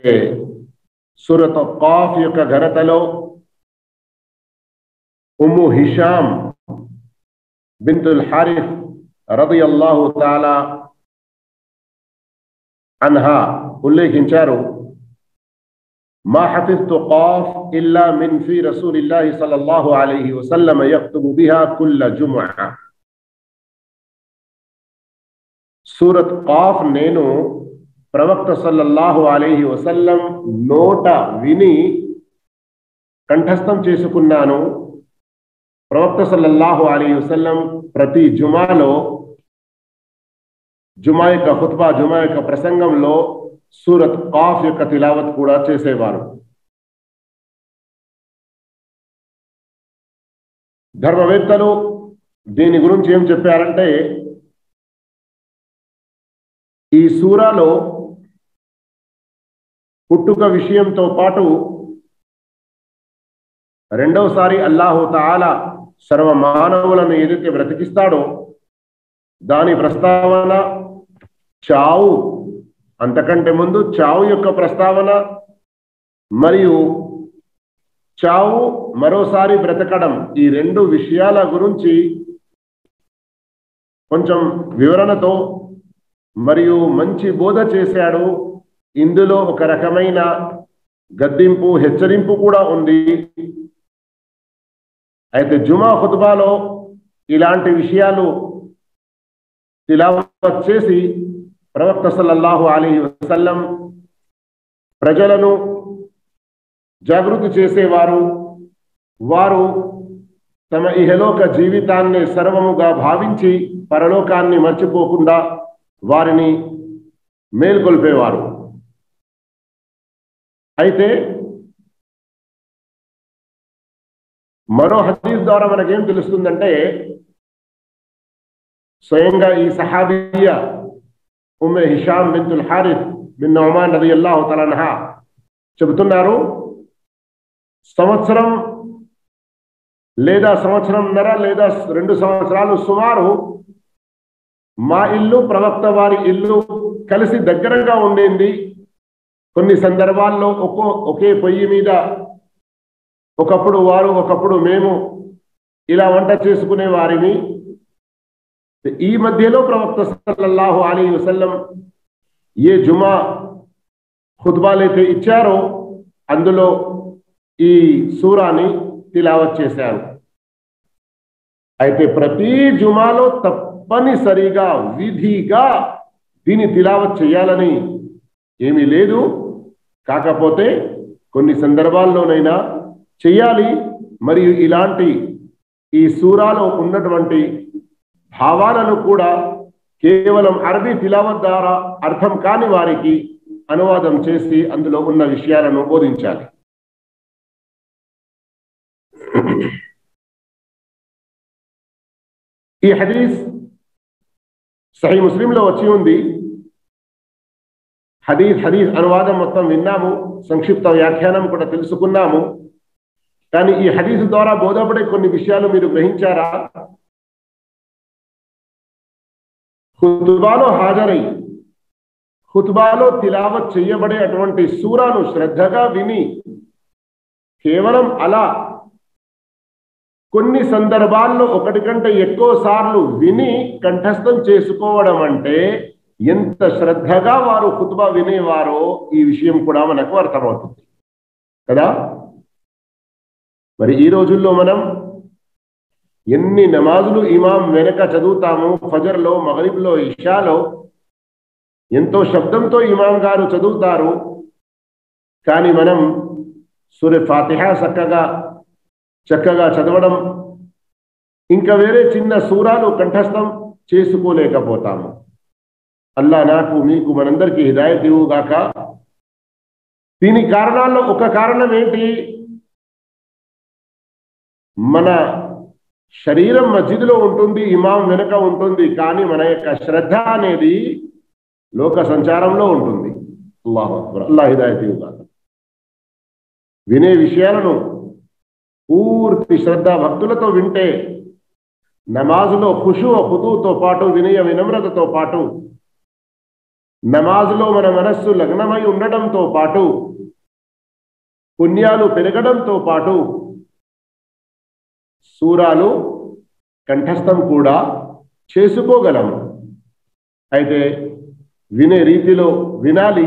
Surat cough యొక్క ఘనతలో ఉమ్ము హిషాం బింతుల్ హారిఫ్ రదియల్లాహు తాలా అన్హా ఉల్లేఖించారు ما حفظت قاف إلا من في رسول الله صلى الله عليه وسلم يكتب بها كل جمعة సూరత్ కాఫ్ నేను ప్రవక్త సల్లల్లాహు అలైహి వసల్లం నోట విని కంఠస్థం చేసుకున్నాను ప్రవక్త సల్లల్లాహు అలైహి వసల్లం ప్రతి జుమాలో జుమా యొక్క హుత్బా జుమా యొక్క ప్రసంగంలో సూరత్ కాఫ్ యొక్క తిలావత్ కూడా చేసేవారు ధర్మవేత్తలు దీని గురించి ఏం చెప్పారంటే ఈ సూరాలో పుట్టుక విషయంతో పాటు రెండవసారి అల్లాహు తాలా సర్వ మానవులను ఏదైతే బ్రతికిస్తాడో దాని ప్రస్తావన చావు అంతకంటే ముందు చావు యొక్క ప్రస్తావన మరియు చావు మరోసారి బ్రతకడం ఈ రెండు విషయాల గురించి కొంచెం వివరణతో మరియు మంచి బోధ చేశాడు ఇందులో ఒక రకమైన గద్దింపు హెచ్చరింపు కూడా ఉంది అయితే జుమా ఖుతుబాలో ఇలాంటి విషయాలు తిలావత్ చేసి ప్రవక్త సల్లల్లాహు అలీ వసల్లం ప్రజలను జాగృతి చేసేవారు వారు తమ ఇహలోక జీవితాన్ని సర్వముగా భావించి పరలోకాన్ని మర్చిపోకుండా వారిని మేల్కొల్పేవారు అయితే మరో హదీస్ ద్వారా మనకేం తెలుస్తుందంటే స్వయంగా ఈ సహాబీయ ఉమ్మె హిషాం బిన్తుల్ హారిఫ్ బిన్ నొమాన్ నది అల్లాహు తలన్హా చెబుతున్నారు సంవత్సరం లేదా సంవత్సరంన్నర లేదా రెండు సంవత్సరాలు సుమారు మా ఇల్లు ప్రవక్త వారి ఇల్లు కలిసి దగ్గరగా ఉండేది కొన్ని సందర్భాల్లో ఒక్కో ఒకే పొయ్యి మీద ఒకప్పుడు వారు ఒకప్పుడు మేము ఇలా వంట చేసుకునే వారిని ఈ మధ్యలో ప్రవక్త సల్లల్లాహు అలీ వసల్లం ఏ జుమా ఖుద్బాలైతే ఇచ్చారో అందులో ఈ సూరాని తిలావత్ చేశారు అయితే ప్రతి జుమాలో తప్పనిసరిగా విధిగా దీన్ని తిలావత్ చేయాలని ఏమీ లేదు కాకపోతే కొన్ని సందర్భాల్లోనైనా చెయ్యాలి మరియు ఇలాంటి ఈ సూరాలో ఉన్నటువంటి భావాలను కూడా కేవలం అరబీ తిలావత్ ద్వారా అర్థం కాని వారికి అనువాదం చేసి అందులో ఉన్న విషయాలను బోధించాలి ఈ హదీస్ సహీ ముస్లింలో వచ్చి ఉంది హదీస్ హదీస్ అనువాదం మొత్తం విన్నాము సంక్షిప్త వ్యాఖ్యానం కూడా తెలుసుకున్నాము కానీ ఈ హదీస్ ద్వారా బోధపడే కొన్ని విషయాలు మీరు గ్రహించారా ఖుతుబాలో హాజరై ఖుతుబాలో తిలావత్ చేయబడే అటువంటి సూరాను శ్రద్ధగా విని కేవలం అలా కొన్ని సందర్భాల్లో ఒకటి కంటే ఎక్కువ సార్లు విని కంఠస్థం చేసుకోవడం అంటే ఎంత శ్రద్ధగా వారు ఖుతుబా వినేవారో ఈ విషయం కూడా మనకు అర్థమవుతుంది కదా మరి ఈ రోజుల్లో మనం ఎన్ని నమాజులు ఇమాం వెనక చదువుతాము ఫజర్లో మగరిబ్లో ఇషాలో ఎంతో శబ్దంతో ఇమాం గారు చదువుతారు కానీ మనం సూర్య ఫాతిహా చక్కగా చక్కగా చదవడం ఇంకా వేరే చిన్న సూరాలు కంఠస్థం చేసుకోలేకపోతాము అల్లా నాకు మీకు మనందరికీ హిదాయత్ ఇవ్వుగాక దీని కారణాల్లో ఒక కారణం ఏంటి మన శరీరం మస్జిద్లో ఉంటుంది ఇమాం వెనుక ఉంటుంది కానీ మన యొక్క శ్రద్ధ అనేది లోక సంచారంలో ఉంటుంది అల్లాహ్ అక్బర్ అల్లా హిదాయత్ ఇవ్వుగాక వినే విషయాలను పూర్తి శ్రద్ధ భక్తులతో వింటే నమాజులో ఖుషు హుదుతో పాటు వినయ వినమ్రతతో పాటు నమాజ్లో మన మనస్సు లగ్నమై ఉండడంతో పాటు పుణ్యాలు పెరగడంతో పాటు సూరాలు కంఠస్థం కూడా చేసుకోగలము అయితే వినే రీతిలో వినాలి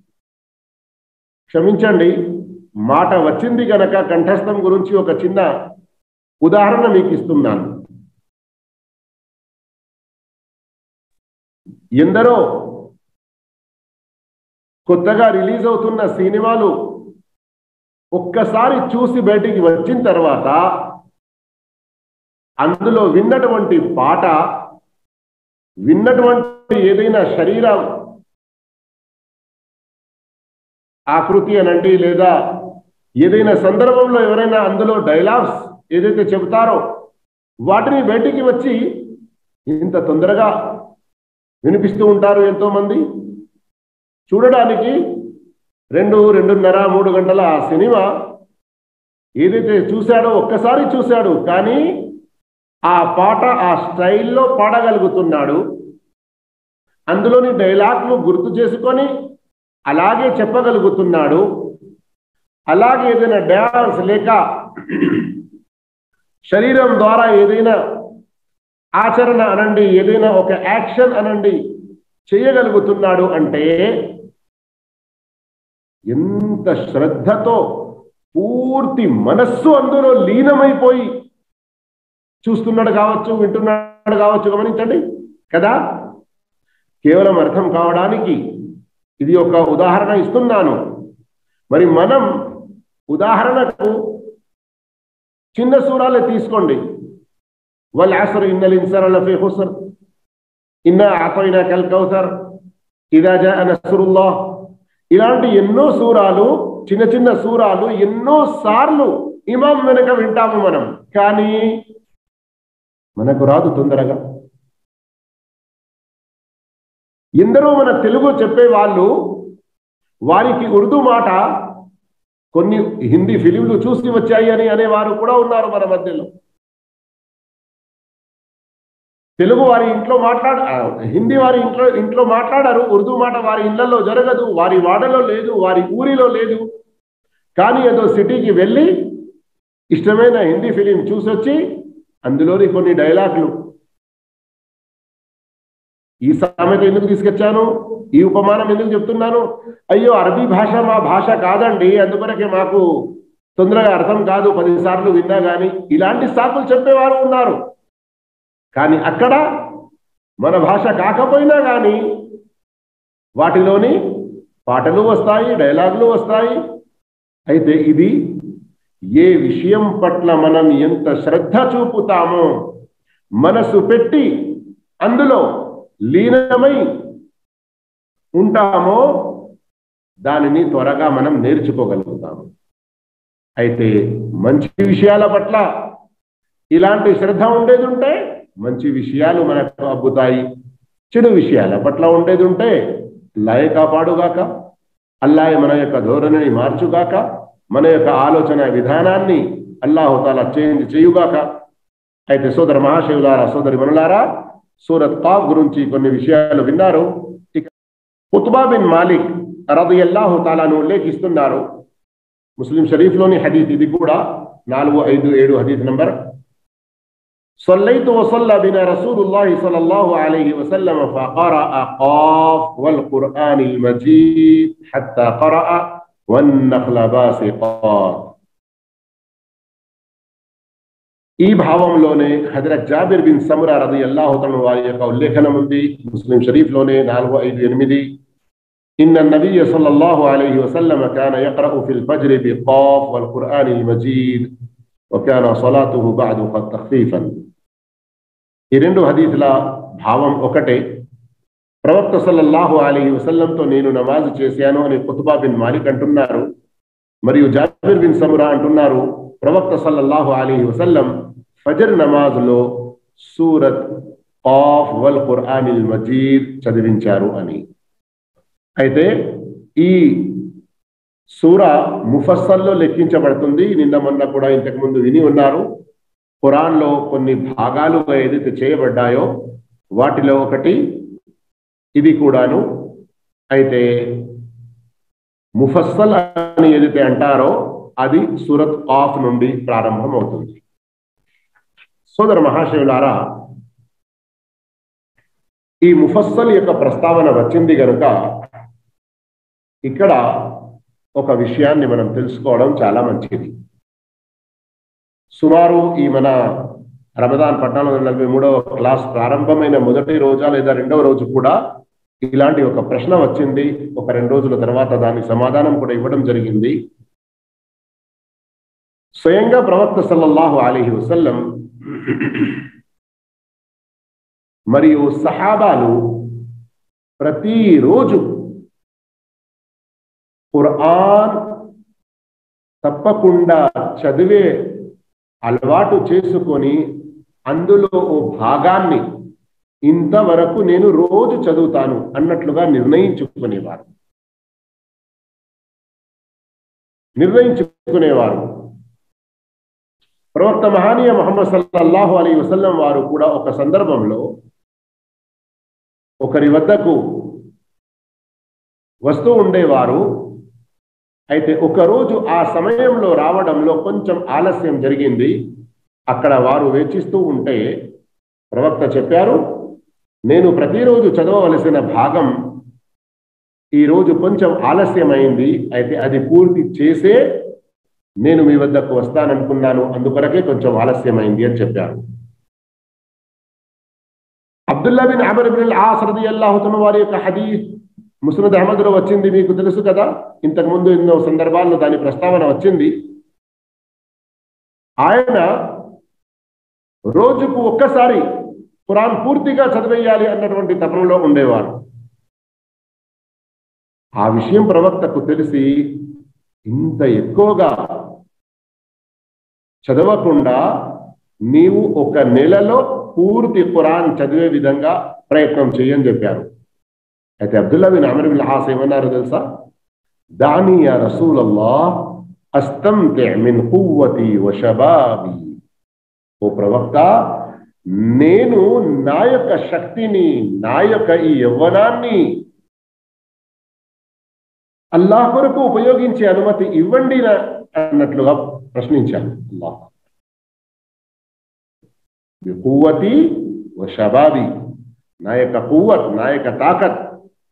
క్షమించండి మాట వచ్చింది గనక కంఠస్థం గురించి ఒక చిన్న ఉదాహరణ మీకు ఇస్తున్నాను ఎందరో కొత్తగా రిలీజ్ అవుతున్న సినిమాలు ఒక్కసారి చూసి బయటికి వచ్చిన తర్వాత అందులో విన్నటువంటి పాట విన్నటువంటి ఏదైనా శరీర ఆకృతి అనండి లేదా ఏదైనా సందర్భంలో ఎవరైనా అందులో డైలాగ్స్ ఏదైతే చెబుతారో వాటిని బయటికి వచ్చి ఇంత తొందరగా వినిపిస్తూ ఉంటారు ఎంతో మంది చూడడానికి రెండు రెండున్నర మూడు గంటల ఆ సినిమా ఏదైతే చూశాడో ఒక్కసారి చూశాడు కానీ ఆ పాట ఆ స్టైల్లో పాడగలుగుతున్నాడు అందులోని డైలాగ్లు గుర్తు చేసుకొని అలాగే చెప్పగలుగుతున్నాడు అలాగే ఏదైనా డ్యాన్స్ లేక శరీరం ద్వారా ఏదైనా ఆచరణ అనండి ఏదైనా ఒక యాక్షన్ అనండి చేయగలుగుతున్నాడు అంటే ఎంత శ్రద్ధతో పూర్తి మనస్సు అందులో లీనమైపోయి చూస్తున్నాడు కావచ్చు వింటున్నాడు కావచ్చు గమనించండి కదా కేవలం అర్థం కావడానికి ఇది ఒక ఉదాహరణ ఇస్తున్నాను మరి మనం ఉదాహరణకు చిన్న సూరాలే తీసుకోండి వల్ ఆసర్ ఇన్నల్ ఇన్సాన్ లఫీ హుసర్ ఇన్న ఆతోయినా కల్ కౌసర్ ఇదా జా నస్రుల్లాహ్ ఇలాంటి ఎన్నో సూరాలు చిన్న చిన్న సూరాలు ఎన్నో సార్లు ఇమాం వెనుక వింటాము మనం కానీ మనకు రాదు తొందరగా ఎందరో మన తెలుగు చెప్పే వాళ్ళు వారికి ఉర్దూ మాట కొన్ని హిందీ ఫిలింలు చూసి వచ్చాయి అని అనేవారు కూడా ఉన్నారు మన మధ్యలో తెలుగు వారి ఇంట్లో మాట్లాడ హిందీ వారి ఇంట్లో ఇంట్లో మాట్లాడారు ఉర్దూ మాట వారి ఇళ్లలో జరగదు వారి వాడలో లేదు వారి ఊరిలో లేదు కానీ ఏదో సిటీకి వెళ్ళి ఇష్టమైన హిందీ ఫిలిం చూసొచ్చి అందులోని కొన్ని డైలాగులు ఈ సామెత ఎందుకు తీసుకొచ్చాను ఈ ఉపమానం ఎందుకు చెప్తున్నాను అయ్యో అరబీ భాష మా భాష కాదండి అందుకొరకే మాకు తొందరగా అర్థం కాదు పదిసార్లు విన్నా కానీ ఇలాంటి సాకులు చెప్పేవారు ఉన్నారు కానీ అక్కడ మన భాష కాకపోయినా కానీ వాటిలోని పాటలు వస్తాయి డైలాగులు వస్తాయి అయితే ఇది ఏ విషయం పట్ల మనం ఎంత శ్రద్ధ చూపుతామో మనసు పెట్టి అందులో లీనమై ఉంటామో దానిని త్వరగా మనం నేర్చుకోగలుగుతాము అయితే మంచి విషయాల పట్ల ఇలాంటి శ్రద్ధ ఉండేది ఉంటే మంచి విషయాలు మనకు అబ్బుతాయి చెడు విషయాల పట్ల ఉండేది ఉంటే అల్లాయే కాపాడుగాక అల్లాయే మన యొక్క ధోరణిని మార్చుగాక మన యొక్క ఆలోచన విధానాన్ని అల్లాహుతాల చేంజ్ చేయుగాక అయితే సోదర మహాశివులారా సోదరి మనులారా సూరత్ కాఫ్ గురించి కొన్ని విషయాలు విన్నారు ఇక ఉత్బా బిన్ మాలిక్ రదియల్లాహు తాలాను ఉల్లేఖిస్తున్నారు ముస్లిం షరీఫ్లోని హదీత్ ఇది కూడా నాలుగు ఐదు ఏడు హదీత్ నంబర్ صليت وصلى بنا رسول الله صلى الله عليه وسلم فقرأ قاف والقرآن المجيد حتى قرأ والنخل باسقات ఈ భావంలోనే హజరత్ జాబిర్ బిన్ సమురా రది అల్లాహుతను వారి యొక్క ఉల్లేఖనం ఉంది ముస్లిం షరీఫ్ లోనే నాలుగు ఐదు ఎనిమిది إن النبي صلى الله عليه وسلم كان يقرأ في الفجر بقاف والقرآن المجيد وكان صلاته بعد قد تخفيفا ఈ రెండు హదీసుల భావం ఒకటే ప్రవక్త సల్లల్లాహు అలీ వసల్లంతో నేను నమాజ్ చేశాను అని కుతుబా బిన్ మాలిక్ అంటున్నారు మరియు జాబిర్ బిన్ సమురా అంటున్నారు ప్రవక్త సల్లల్లాహు అలీ వసల్లం ఫజర్ నమాజ్లో సూరత్ ఆఫ్ వల్ ఖుర్ఆనిల్ మజీద్ చదివించారు అని అయితే ఈ సూర ముఫస్సల్లో లెక్కించబడుతుంది నిన్న మొన్న కూడా ఇంతకు ముందు విని ఉన్నారు ఖురాన్లో కొన్ని భాగాలుగా ఏదైతే చేయబడ్డాయో వాటిలో ఒకటి ఇది కూడాను అయితే ముఫస్సల్ అని ఏదైతే అంటారో అది సూరత్ ఆఫ్ నుండి ప్రారంభం అవుతుంది సోదర మహాశివులారా ఈ ముఫస్సల్ యొక్క ప్రస్తావన వచ్చింది గనుక ఇక్కడ ఒక విషయాన్ని మనం తెలుసుకోవడం చాలా మంచిది సుమారు ఈ మన రమదాన్ పద్నాలుగు వందల నలభై మూడవ క్లాస్ ప్రారంభమైన మొదటి రోజా లేదా రెండవ రోజు కూడా ఇలాంటి ఒక ప్రశ్న వచ్చింది ఒక రెండు రోజుల తర్వాత దానికి సమాధానం కూడా ఇవ్వడం జరిగింది స్వయంగా ప్రవక్త సల్లల్లాహు అలీహి వసల్లం మరియు సహాబాలు ప్రతిరోజు ఖురాన్ తప్పకుండా చదివే అలవాటు చేసుకొని అందులో ఓ భాగాన్ని ఇంతవరకు నేను రోజు చదువుతాను అన్నట్లుగా నిర్ణయించుకునేవారు నిర్ణయించుకునేవారు ప్రవక్త మహానీయ మొహమ్మద్ సల్లల్లాహు అలీ వసల్లం వారు కూడా ఒక సందర్భంలో ఒకరి వద్దకు వస్తూ ఉండేవారు అయితే ఒకరోజు ఆ సమయంలో రావడంలో కొంచెం ఆలస్యం జరిగింది అక్కడ వారు వేచిస్తూ ఉంటే ప్రవక్త చెప్పారు నేను ప్రతిరోజు చదవవలసిన భాగం ఈరోజు కొంచెం ఆలస్యమైంది అయితే అది పూర్తి చేసే నేను మీ వద్దకు వస్తాననుకున్నాను అందుకొరకే కొంచెం ఆలస్యమైంది అని చెప్పారు Abdullah bin Amr bin As రదియల్లాహుతున్న వారి యొక్క హదీస్ ముస్నద్ అహ్మద్లో వచ్చింది మీకు తెలుసు కదా ఇంతకు ముందు ఎన్నో సందర్భాల్లో దాని ప్రస్తావన వచ్చింది ఆయన రోజుకు ఒక్కసారి ఖురాన్ పూర్తిగా చదివేయాలి అన్నటువంటి తపనలో ఉండేవారు ఆ విషయం ప్రవక్తకు తెలిసి ఇంత ఎక్కువగా చదవకుండా నీవు ఒక నెలలో పూర్తి ఖురాన్ చదివే విధంగా ప్రయత్నం చేయని చెప్పారు అయితే Abdullah bin Amr bin Aas ఏమన్నారు తెలుసా దాని యా రసూలల్లా అస్తంతే మిన్ కువ్వతి వషబాబి ఓ ప్రవక్త నేను నా యొక్క శక్తిని నా యొక్క ఈ యవ్వనాన్ని అల్లాహ్ కొరకు ఉపయోగించే అనుమతి ఇవ్వండి అన్నట్లుగా ప్రశ్నించాను అల్లాహ్ కువ్వతి షబాబి నా యొక్క కువ్వత్ నా యొక్క తాకత్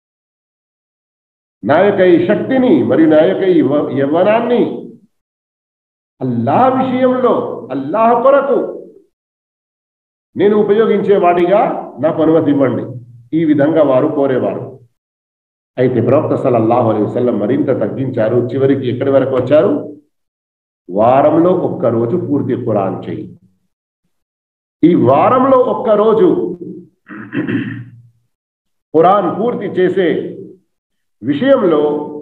నా యొక్క ఈ శక్తిని మరియు నా యొక్క ఈ యవ్వనాన్ని అల్లాహ్ విషయంలో అల్లాహ్ కొరకు నేను ఉపయోగించే వాడిగా నాకు అనుమతి ఇవ్వండి ఈ విధంగా వారు కోరేవారు అయితే ప్రవక్త సల్లల్లాహు అలైహి వసల్లం మరింత తగ్గించారు చివరికి ఎక్కడి వరకు వచ్చారు వారంలో ఒక్క రోజు పూర్తి ఖురాన్ చెయ్యి ఈ వారంలో ఒక్క రోజు ఖురాన్ పూర్తి చేసే విషయంలో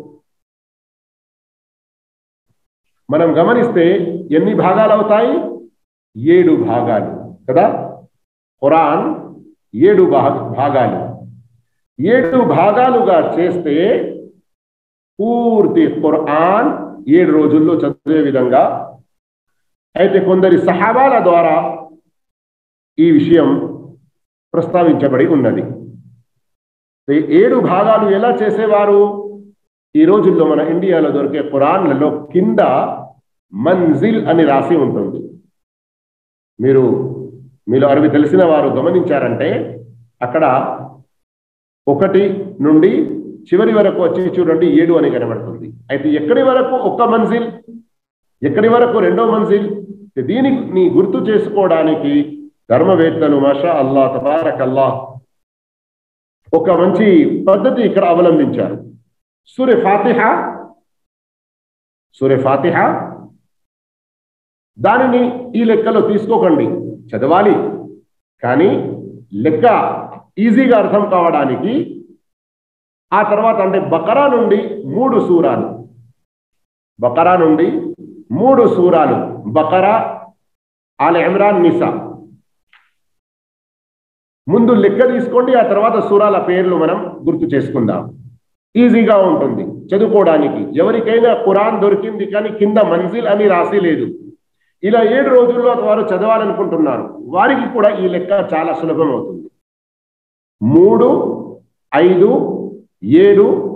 మనం గమనిస్తే ఎన్ని భాగాలు అవుతాయి ఏడు భాగాలు కదా ఖురాన్ ఏడు భాగాలు ఏడు భాగాలుగా చేస్తే పూర్తి ఖురాన్ ఏడు రోజుల్లో చదివే విధంగా అయితే కొందరి సహాబాల ద్వారా ఈ విషయం ప్రస్తావించబడి ఉన్నది ఏడు భాగాలు ఎలా చేసేవారు ఈ రోజుల్లో మన ఇండియాలో దొరికే ఖురాన్లలో కింద మంజిల్ అని రాసి ఉంటుంది మీరు మీలో అరవి తెలిసిన వారు గమనించారంటే అక్కడ ఒకటి నుండి చివరి వరకు వచ్చి చూడండి ఏడు అని కనబడుతుంది అయితే ఎక్కడి వరకు ఒక్క మంజిల్ ఎక్కడి వరకు రెండో మంజిల్ దీనిని గుర్తు చేసుకోవడానికి ధర్మవేత్తలు మాషా అల్లా తబారక్ అల్లా ఒక మంచి పద్ధతి ఇక్కడ అవలంబించారు సూర్య ఫాతిహ సూర్య ఫాతిహ దానిని ఈ లెక్కలో తీసుకోకండి చదవాలి కానీ లెక్క ఈజీగా అర్థం కావడానికి ఆ తర్వాత అంటే బకరా నుండి మూడు సూరాలు బకరా నుండి మూడు సూరాలు బకరా ఆల్ ఇమ్రాన్ నిసా ముందు లెక్క తీసుకోండి ఆ తర్వాత సూరాల పేర్లు మనం గుర్తు చేసుకుందాం ఈజీగా ఉంటుంది చదువుకోవడానికి ఎవరికైనా ఖురాన్ దొరికింది కానీ కింద మంజిల్ అని రాసి లేదు ఇలా ఏడు రోజుల్లో వారు చదవాలనుకుంటున్నారు వారికి కూడా ఈ లెక్క చాలా సులభం అవుతుంది మూడు ఐదు ఏడు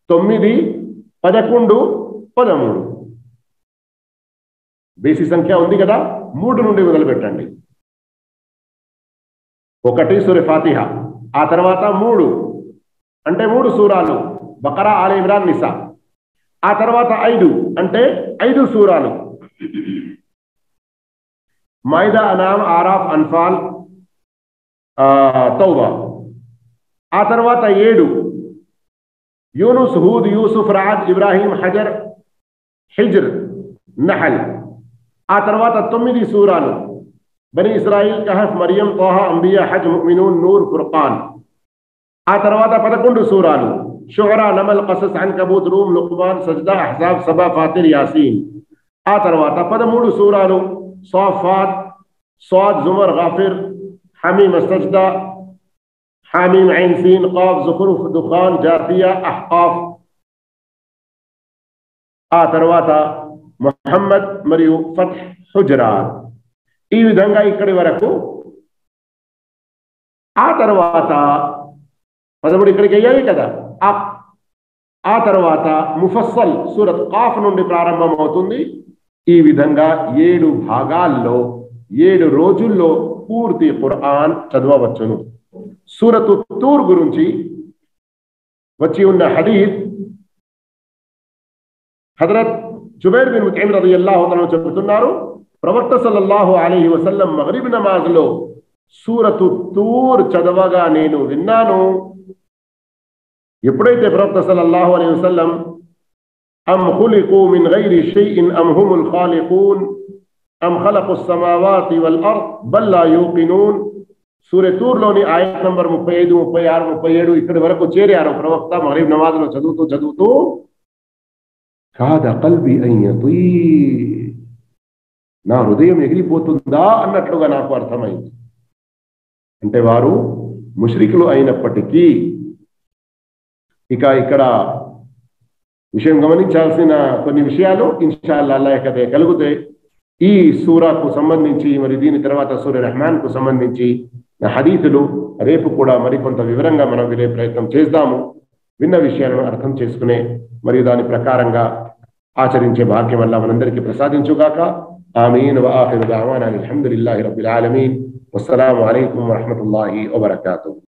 తొమ్మిది పదకొండు పదమూడు బేసి సంఖ్య ఉంది కదా మూడు నుండి మొదలు పెట్టండి ఒకటి సూర్య ఫాతిహ ఆ తర్వాత మూడు అంటే మూడు సూరాలు బకరా ఆల ఇమ్రాన్ నిసా ఆ తర్వాత ఐదు అంటే ఐదు సూరాలు మైదా అనామ్ ఆరాఫ్ అన్ఫాల్ తౌబా ఆ తర్వాత ఏడు యూనుస్ హూద్ యూసుఫ్ రాజ్ ఇబ్రాహీం హజర్ హిజ్ర్ నహల్ ఆ తర్వాత తొమ్మిది సూరాలు బని ఇస్రాయిల్ కహఫ్ మరియం తోహా అంబియా హజ్ ముమినూన్ నూర్ ఫుర్ఖాన్ ఆ తర్వాత పదకొండు సూరాలు షుహరా నమల్ కసస్ అన్కబూత్ రూమ్ లుక్మాన్ సజ్దా అహ్జాబ్ సబా ఫాతిర్ యాసీన్ ఆ తర్వాత పదమూడు సూరాలు సాఫాత్ స్వాద్ జుమర్ గాఫిర్ హమీమ్ సజ్దా حاميم عين سين قاف زخرف دخان جاثية أحقاف ఆ తర్వాత మొహమ్మద్ మరియు ఫత్ హుజరాత్ ఈ విధంగా ఇక్కడి వరకు ఆ తర్వాత పదమూడు ఇక్కడికి అయ్యాయి కదా ఆ ఆ తర్వాత ముఫస్సల్ సూరత్ కాఫ్ నుండి ప్రారంభమవుతుంది ఈ విధంగా ఏడు భాగాల్లో ఏడు రోజుల్లో పూర్తి ఖురాన్ చదవవచ్చును సూరతు తూర్ గురించి వచ్చి ఉన్న హదీద్ హజరత్ జుబైర్ బిన్ ముతైమ్ రలియల్లాహు తఆలా చెబుతున్నారు ప్రవక్త సల్లల్లాహు అలైహి వసల్లం మగరిబ్ నమాజ్లో సూరతు తూర్ చదవగా నేను విన్నాను ఎప్పుడైతే ప్రవక్త సల్లల్లాహు అలైహి వసల్లం అమ్ ఖులికు మిన్ గైరి షైఇన్ అమ్ హుముల్ ఖాలిఖూన్ అమ్ ఖలఖు السماوات والارض బల్ లా యూకినూన్ సూర్య తూర్లోని ఆయత్ నంబర్ ముప్పై ఐదు ముప్పై ఆరు ముప్పై ఏడు ఇక్కడి వరకు చేరారు ప్రవక్త మరీబ్ నమాజ్లో చదువుతూ చదువుతూ కాద కల్బి అయ్యతీ నా హృదయం ఎగిరిపోతుందా అన్నట్లుగా నాకు అర్థమైంది అంటే వారు ముష్రికులు అయినప్పటికీ ఇక ఇక్కడ విషయం గమనించాల్సిన కొన్ని విషయాలు ఇన్షాల్లా అల్లా యొక్క కలిగితే ఈ సూరాకు సంబంధించి మరి దీని తర్వాత సూర్య రెహమాన్ కు సంబంధించి హదీతులు రేపు కూడా మరికొంత వివరంగా మనం వినే ప్రయత్నం చేద్దాము విన్న విషయాలను అర్థం చేసుకునే మరియు దాని ప్రకారంగా ఆచరించే భాగ్యం వల్ల మనందరికీ ప్రసాదించుగాక ఆమీన్ వాఖిరు దావానా అల్హమ్దులిల్లాహి రబ్బిల్ ఆలమీన్ వస్సలాము అలైకుం వరహమతుల్లాహి వబరకాతుహు